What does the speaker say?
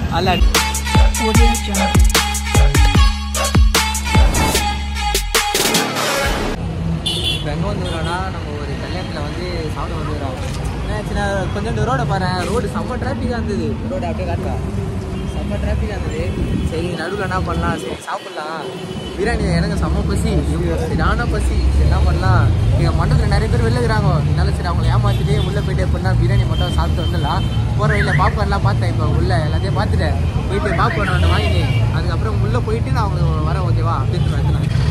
அல்ல Audio Jungle. இப்போ எங்கே வந்துடுறோம்னா நம்ம ஒரு கல்யாணத்தில் வந்து சாப்பிட வந்துடுறோம் என்னாச்சுன்னா கொஞ்சம் ரோடை பாரு ரோடு செம்ம டிராஃபிக்காக இருந்தது ரோடு அப்படியே காட்டா செம்ம டிராஃபிக்காக இருந்தது சரி நடுவில் என்ன பண்ணலாம் சரி சாப்பிட்லாம் பிரியாணி எனக்கு செம்ம பசி சரியான பசி சரி, என்ன பண்ணலாம் எங்கள் மண்டபத்தில் நிறைய பேர் வெளில இருக்கிறாங்க அதனால சரி அவங்களை ஏமாற்றிட்டு உள்ளே போயிட்டு எப்படின்னா பிரியாணி மட்டும் சாப்பிட்டு வந்துடலாம் போகிற வழியில் பாப்கார்ன்லாம் பார்த்தேன் இப்போ உள்ள எல்லாத்தையும் பார்த்துட்டேன் போயிட்டு பாப்கார்ன் ஒன்று வாங்கினேன் அதுக்கப்புறம் உள்ளே போயிட்டு நான் அவங்களுக்கு வரேன் ஓகேவா அப்படின்னு வந்துடுறேன்